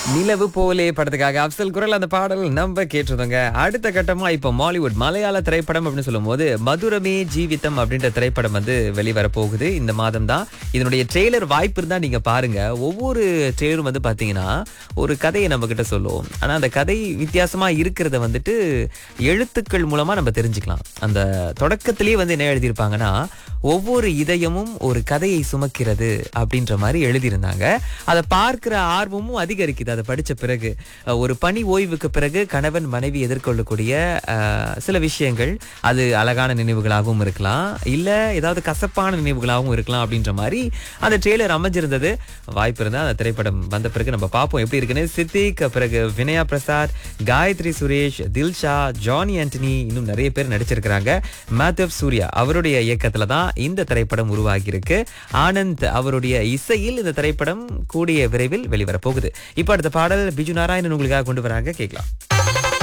நிலவு போலே படத்துக்காக அப்சல் குரல் அந்த பாடல் நம்ம கேட்டிருந்தோங்க அடுத்த கட்டமா இப்ப மாலிவுட் மலையாள திரைப்படம் அப்படின்னு சொல்லும்போது மதுரமே ஜீவிதம் அப்படின்ற திரைப்படம் வந்து வெளிவர போகுது இந்த மாதம் தான் இதனுடைய ட்ரெய்லர் வாய்ப்பு இருந்தா நீங்க பாருங்க ஒவ்வொரு ட்ரெய்லரும் வந்து பாத்தீங்கன்னா ஒரு கதையை நம்ம கிட்ட சொல்லுவோம் ஆனா அந்த கதை வித்தியாசமா இருக்கிறத வந்துட்டு எழுத்துக்கள் மூலமா நம்ம தெரிஞ்சுக்கலாம் அந்த தொடக்கத்திலேயே வந்து என்ன எழுதியிருப்பாங்கன்னா ஒவ்வொரு இதயமும் ஒரு கதையை சுமக்கிறது அப்படின்ற மாதிரி எழுதியிருந்தாங்க அதை பார்க்கிற ஆர்வமும் அதிகரிக்குது அதை படிச்ச பிறகு அஹ், ஒரு பணி ஓய்வுக்கு பிறகு கணவன் மனைவி எதிர்கொள்ளக்கூடிய அஹ், சில விஷயங்கள் அது அழகான நினைவுகளாகவும் இருக்கலாம் இல்ல ஏதாவது கசப்பான நினைவுகளாகவும் இருக்கலாம் அப்படின்ற மாதிரி அந்த ட்ரெய்லர் அமைஞ்சிருந்தது வாய்ப்பு இருந்தா அந்த திரைப்படம் வந்த பிறகு நம்ம பார்ப்போம் எப்படி இருக்குன்னு சித்திக் பிறகு வினயா பிரசாத் காயத்ரி சுரேஷ் தில்ஷா ஜானி ஆண்டனி இன்னும் நிறைய பேர் நடிச்சிருக்கிறாங்க மாதவ் சூர்யா அவருடைய இயக்கத்துல தான் இந்த திரைப்படம் உருவாகி இருக்கு ஆனந்த் அவருடைய இசையில் இந்த திரைப்படம் கூடிய விரைவில் வெளிவர போகுது இப்ப அடுத்த பாடல் பிஜு நாராயணன் உங்களுக்காக கொண்டு வராங்க கேட்கலாம்